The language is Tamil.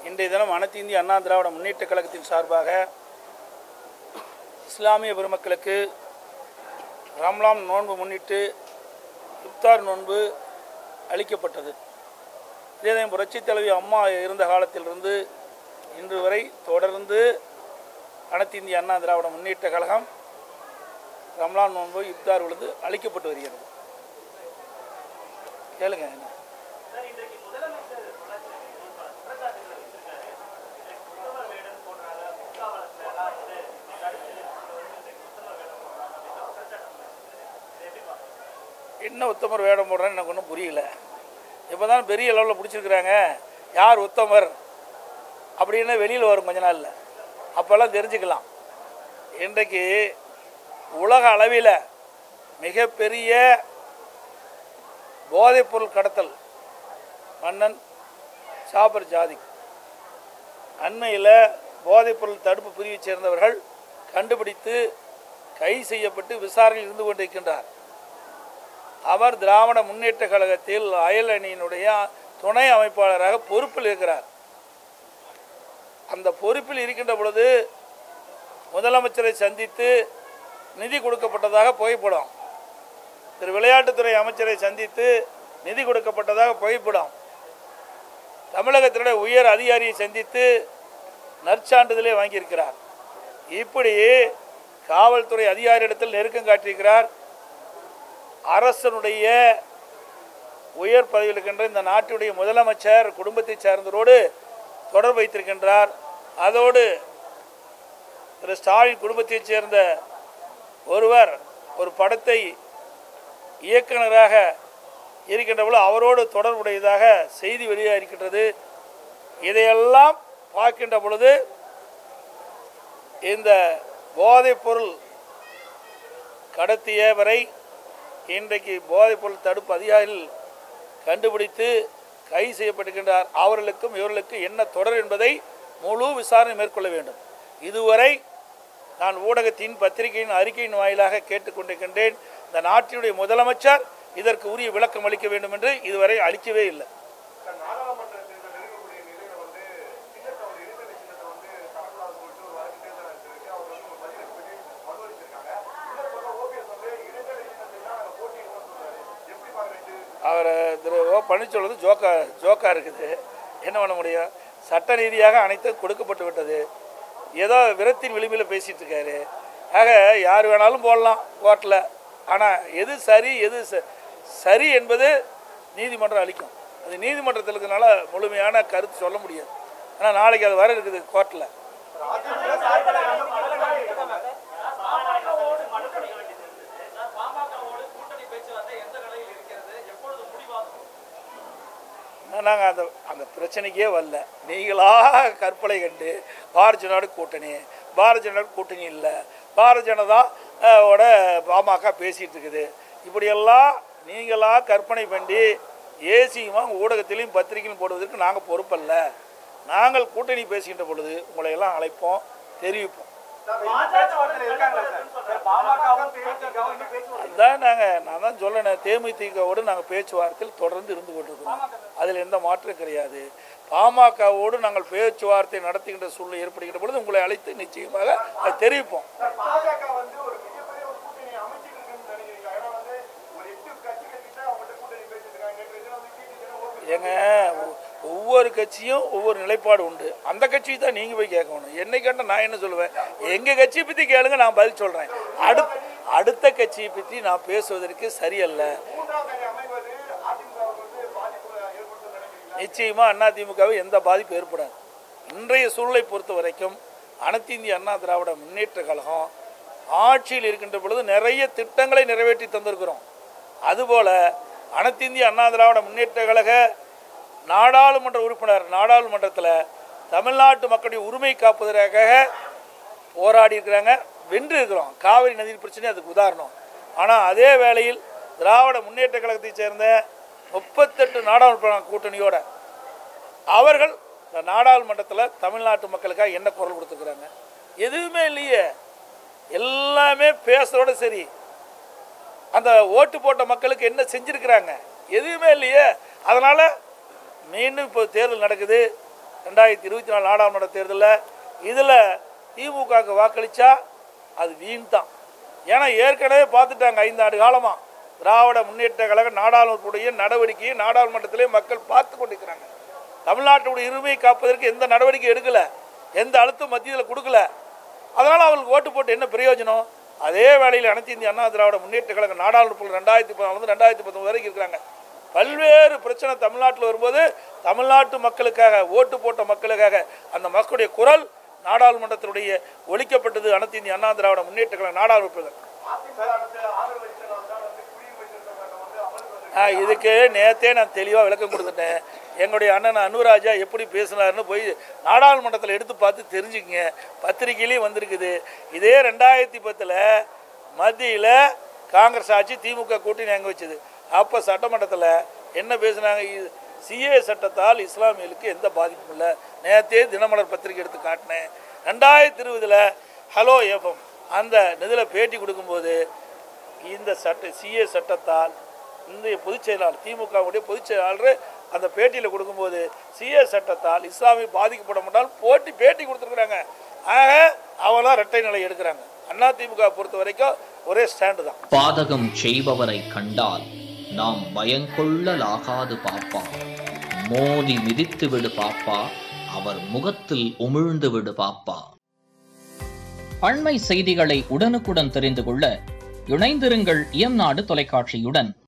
இன்றைய தினம் அனைத்து இந்திய அண்ணா திராவிட முன்னேற்ற கழகத்தின் சார்பாக இஸ்லாமிய பெருமக்களுக்கு ரம்லாம் நோன்பு முன்னிட்டு இப்தார் நோன்பு அளிக்கப்பட்டது இதே புரட்சித் தலைவி அம்மா இருந்த காலத்திலிருந்து இன்று வரை தொடர்ந்து அனைத்து இந்திய அண்ணா திராவிட முன்னேற்ற கழகம் ரம்லான் நோன்பு இப்தார் விழுந்து அளிக்கப்பட்டு வருகிறது கேளுங்க என்ன என்ன உத்தமர் வேடம் போடுறேன்னு எனக்கு ஒன்றும் புரியல இப்போ தான் பெரிய லெவலில் பிடிச்சிருக்கிறாங்க யார் உத்தமர் அப்படின்னு வெளியில் வரும் கொஞ்ச நாளில் அப்போல்லாம் தெரிஞ்சுக்கலாம் இன்றைக்கு உலக அளவில் மிகப்பெரிய போதைப்பொருள் கடத்தல் மன்னன் சாபர் ஜாதி அண்மையில் போதைப்பொருள் தடுப்பு பிரிவைச் சேர்ந்தவர்கள் கண்டுபிடித்து கைது செய்யப்பட்டு விசாரணையில் இருந்து கொண்டிருக்கின்றார் அவர் திராவிட முன்னேற்ற கழகத்தில் அயல் அணியினுடைய துணை அமைப்பாளராக பொறுப்பில் இருக்கிறார் அந்த பொறுப்பில் இருக்கின்ற பொழுது முதலமைச்சரை சந்தித்து நிதி கொடுக்கப்பட்டதாக புகைப்படம் திரு விளையாட்டுத்துறை அமைச்சரை சந்தித்து நிதி கொடுக்கப்பட்டதாக புகைப்படம் தமிழகத்தினுடைய உயர் அதிகாரியை சந்தித்து நற்சான்றிதழை வாங்கியிருக்கிறார் இப்படி காவல்துறை அதிகாரியிடத்தில் நெருக்கம் காட்டியிருக்கிறார் அரசனுடைய உயர் பதவியில் இருக்கின்ற இந்த நாட்டுடைய முதலமைச்சர் குடும்பத்தைச் சார்ந்தவரோடு தொடர்பு வைத்திருக்கின்றார் அதோடு திரு ஸ்டாலின் குடும்பத்தைச் சேர்ந்த ஒருவர் ஒரு படத்தை இயக்குனராக இருக்கின்ற பொழுது அவரோடு தொடர்புடையதாக செய்தி வெளியாக இருக்கின்றது இதையெல்லாம் பார்க்கின்ற பொழுது இந்த போதைப்பொருள் கடத்தியவரை இன்றைக்கு போதைப்பொருள் தடுப்பு அதிகாரிகள் கண்டுபிடித்து கைது செய்யப்பட்டிருக்கின்றார் அவர்களுக்கும் இவர்களுக்கும் என்ன தொடர் என்பதை முழு விசாரணை மேற்கொள்ள வேண்டும் இதுவரை நான் ஊடகத்தின் பத்திரிகையின் அறிக்கையின் வாயிலாக கேட்டுக்கொண்டிருக்கின்றேன் இந்த நாட்டினுடைய முதலமைச்சர் இதற்கு உரிய விளக்கம் அளிக்க வேண்டும் என்று இதுவரை அளிக்கவே இல்லை நாடாளுமன்ற தேர்தல் நெருங்கக்கூடிய நிலையில வந்து சின்னத்தை வந்து இடைத்தேர்தல் சின்னத்தை வந்து தரக்கூடாதுன்னு சொல்லிட்டு ஒரு வழக்கு தேர்தல் நடத்திருக்கு அவர் வந்து ஒரு பதில் பண்ணி மனு அளிச்சிருக்காங்க இன்னொரு பக்கம் ஓபிஎஸ் வந்து இடைத்தேர்தல் சின்னத்தை தான் நாங்கள் போட்டியிடுவோம்னு சொல்றாரு எப்படி பாக்குறீங்க அவர் திரு ஓ பன்னீர்செல்வம் ஜோக்கா ஜோக்கா இருக்குது என்ன பண்ண முடியும் சட்ட ரீதியாக அனைத்தும் கொடுக்கப்பட்டு விட்டது ஏதோ விரத்தின் விளிம்பில் பேசிட்டு இருக்காரு ஆக யார் வேணாலும் போடலாம் கோர்ட்டில் ஆனால் எது சரி எது ச- சரி என்பது நீதிமன்றம் அளிக்கும் அது நீதிமன்றத்தில் இருக்கிறதுனால முழுமையான கருத்து சொல்ல முடியாது ஆனால் நாளைக்கு அது வர இருக்குது கோர்ட்டில் நாங்கள் அந்த அந்த பிரச்சனைக்கே வரல நீங்களாக கற்பனை கண்டு பாரதிய ஜனதா கூட்டணி பாரதிய ஜனதா கூட்டணி இல்லை பாரதிய ஜனதா அஹ், ஓட பாமக பேசிகிட்டு இருக்குது இப்படியெல்லாம் நீங்களாக கற்பனை பண்ணி ஏசியுமாக ஊடகத்திலையும் பத்திரிகையிலும் போடுவதற்கு நாங்கள் பொறுப்பல்ல நாங்கள் கூட்டணி பேசுகின்ற பொழுது உங்களை எல்லாம் அழைப்போம் தெரிவிப்போம் பாமகவும் தேமுதிகவும் இன்னும் பேச்சுவார்த்தை அதுதான் நாங்கள் நான் தான் சொல்லணும் தேமுதிகவோடு நாங்கள் பேச்சுவார்த்தையில் தொடர்ந்து இருந்து கொண்டிருக்கிறோம் அதில் எந்த மாற்றம் கிடையாது பாமகவோடு நாங்கள் பேச்சுவார்த்தை நடத்துகின்ற சூழ்நிலை ஏற்படுகின்ற பொழுது உங்களை அழைத்து நிச்சயமாக அதை தெரிவிப்போம் பாஜக வந்து ஒரு மிகப்பெரிய ஒரு கூட்டணி அமைச்சிட்டு இருக்குன்னு நினைக்கிறீங்க ஏன்னா வந்து ஒரு எட்டு கட்சி கட்டிட்டு அவங்கள்ட்ட கூட்டணி பேசிட்டு இருக்காங்க நேற்று தினம் வந்து டிடிஜி ஓபிஎஸ் ஏங்க ஒ- ஒவ்வொரு கட்சியும் ஒவ்வொரு நிலைப்பாடு உண்டு அந்த கட்சியை தான் நீங்கள் போய் கேட்கணும் என்னை கேட்டால் நான் என்ன சொல்லுவேன் எங்கள் கட்சியை பற்றி கேளுங்க நான் பதில் சொல்கிறேன் அடுத்த அடுத்த கட்சியை பற்றி நான் பேசுவதற்கு சரியல்ல மூன்றாவது அணி அமைவது அதிமுகவுக்கு வந்து பாதிப்பு ஏற்படுத்தும் நினைக்கிறீங்களா நிச்சயமாக அதிமுகவை எந்த பாதிப்பு ஏற்படாது இன்றைய சூழலை பொறுத்த வரைக்கும் அனைத்து இந்திய அண்ணா திராவிட முன்னேற்ற கழகம் ஆட்சியில் இருக்கின்ற பொழுது நிறைய திட்டங்களை நிறைவேற்றி தந்திருக்கிறோம் அதுபோல் அனைத்து இந்திய அண்ணா திராவிட முன்னேற்ற கழக நாடாளுமன்ற உறுப்பினர் நாடாளுமன்றத்தில் தமிழ்நாட்டு மக்களுடைய உரிமை காப்பதற்காக போராடி இருக்கிறாங்க வென்று இருக்கிறோம் காவிரி நதி பிரச்சனை அதுக்கு உதாரணம் ஆனால் அதே வேளையில் திராவிட முன்னேற்ற கழகத்தைச் சேர்ந்த முப்பத்தெட்டு நாடாளுமன்ற கூட்டணியோட அவர்கள் இந்த நாடாளுமன்றத்தில் தமிழ்நாட்டு மக்களுக்காக என்ன குரல் கொடுத்துருக்குறாங்க எதுவுமே இல்லையே எல்லாமே பேசுறதோட சரி அந்த ஓட்டு போட்ட மக்களுக்கு என்ன செஞ்சுருக்கிறாங்க எதுவுமே இல்லையே அதனால் மீண்டும் இப்போ தேர்தல் நடக்குது ரெண்டாயிரத்தி இருபத்தி நாலு நாடாளுமன்ற தேர்தலில் இதில் திமுகவுக்கு வாக்களித்தா அது வீண் தான் ஏன்னா ஏற்கனவே பார்த்துட்டாங்க ஐந்தாண்டு காலமாக திராவிட முன்னேற்ற கழக நாடாளுமன்றத்துடைய நடவடிக்கையை நாடாளுமன்றத்திலே மக்கள் பார்த்து கொண்டிருக்கிறாங்க தமிழ்நாட்டுடைய உரிமையை காப்பதற்கு எந்த நடவடிக்கை எடுக்கலை எந்த அழுத்தம் மத்தியில் கொடுக்கல அதனால் அவங்களுக்கு ஓட்டு போட்டு என்ன பிரயோஜனம் அதே வேளையில் அனைத்து இந்திய அண்ணா திராவிட முன்னேற்ற கழக நாடாளுமன்ற ரெண்டாயிரத்தி பதினாலு ரெண்டாயிரத்தி பத்தொன்பது வரைக்கும் இருக்கிறாங்க பல்வேறு பிரச்சனை தமிழ்நாட்டில் வரும்போது தமிழ்நாட்டு மக்களுக்காக ஓட்டு போட்ட மக்களுக்காக அந்த மக்களுடைய குரல் நாடாளுமன்றத்தினுடைய ஒழிக்கப்பட்டது அனைத்து இந்திய அண்ணா திராவிட முன்னேற்ற கழக நாடாளுமன்ற ஆ, இதுக்கு நேத்தே நான் தெளிவாக விளக்கம் கொடுத்துட்டேன் எங்களுடைய அண்ணன் அனுராஜா எப்படி பேசினாருன்னு போய் நாடாளுமன்றத்தில் எடுத்து பார்த்து தெரிஞ்சுக்கங்க பத்திரிக்கையிலையும் வந்திருக்குது இதே ரெண்டாயிரத்தி பத்தில் மத்தியில் காங்கிரஸ் ஆட்சி திமுக கூட்டணி அங்கே வச்சது அப்போ சட்டமன்றத்தில் என்ன பேசுனாங்க சிஏ சட்டத்தால் இஸ்லாமியர்களுக்கு எந்த பாதிப்பும் இல்லை நேத்தே தினமலர் பத்திரிக்கை எடுத்து காட்டினேன் ரெண்டாயிரத்தி இருபதில் ஹலோ எஃப்எம் அந்த இதில் பேட்டி கொடுக்கும்போது இந்த சட்ட சிஏ சட்டத்தால் இந்திய பொதுச் செயலாளர் திமுகவுடைய பொதுச் செயலாளர் அந்த பேட்டியில் கொடுக்கும்போது சிஏ சட்டத்தால் இஸ்லாமிய பாதிக்கப்பட மாட்டால் போட்டி பேட்டி கொடுத்துருக்குறாங்க ஆக அவெல்லாம் இரட்டை நிலை எடுக்கிறாங்க அண்ணா திமுக பொறுத்த வரைக்கும் ஒரே ஸ்டாண்டு தான் பாதகம் செய்பவரை கண்டால் நாம் பயங்கொள்ளலாகாது பாப்பா மோதி மிதித்து விடு பாப்பா அவர் முகத்தில் உமிழ்ந்து விடு பாப்பா அண்மை செய்திகளை உடனுக்குடன் தெரிந்து கொள்ள இணைந்திருங்கள் இயம்நாடு தொலைக்காட்சியுடன்